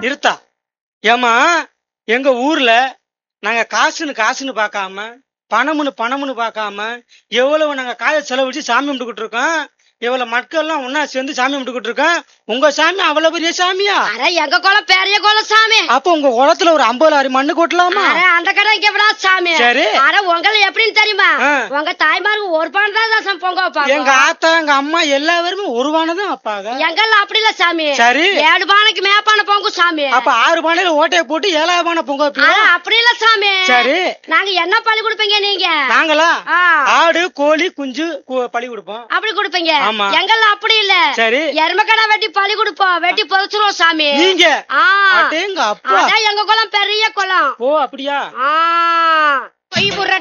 இருத்தா ஏமா எங்க ஊர்ல நாங்க காசுன்னு காசுன்னு பார்க்காம பணம்னு பணம்னு பார்க்காம எவ்வளவு நாங்க காய செலவழிச்சு சாமி கும்பிட்டுக்கிட்டு இருக்கோம் எவ்வளவு மக்கள் எல்லாம் ஒன்னா சேர்ந்து சாமி கும்பிட்டுக்கிட்டு இருக்கோம் உங்க சாமி அவ்வளவு பெரிய சாமியா அட எங்க குளம் பெரிய குளம் சாமி அப்ப உங்க குளத்துல ஒரு ஐம்பது ஆறு மண்ணு கொட்டலாமா அட அந்த கடை விடா சாமி சரி. அட உங்களை எப்படின்னு தெரியுமா ஆ. உங்க தாய்மாருக்கு ஒரு பணம் தான் தான் பொங்க வைப்பாங்க எங்க ஆத்தா எங்க அம்மா எல்லாருமே ஒருவானதான் அப்பாங்க எங்கெல்லாம் அப்படி இல்ல சாமி சரி. ஏழு பானைக்கு மேப்பான பொங்கு சாமி அப்ப ஆறு பானையில ஓட்டையை போட்டு ஏழாவது பானை பொங்க அட வைப்பீங்க அப்படி இல்ல சாமி சரி நாங்க என்ன பழி கொடுப்பீங்க நீங்க நாங்களா ஆ, ஆடு கோழி குஞ்சு கு- பலி கொடுப்போம் அப்படி கொடுப்பீங்க ஆமா. எங்கெல்லாம் அப்படி இல்ல சரி எருமக்கடை வெட்டி பழி கொடுப்போம் வெட்டி புதைச்சிருவோம் சாமி நீங்க ஆ அடேங்க அப்பா அதான் எங்க குளம் பெரிய குளம் ஓ அப்படியா ஆ பொய் புடுற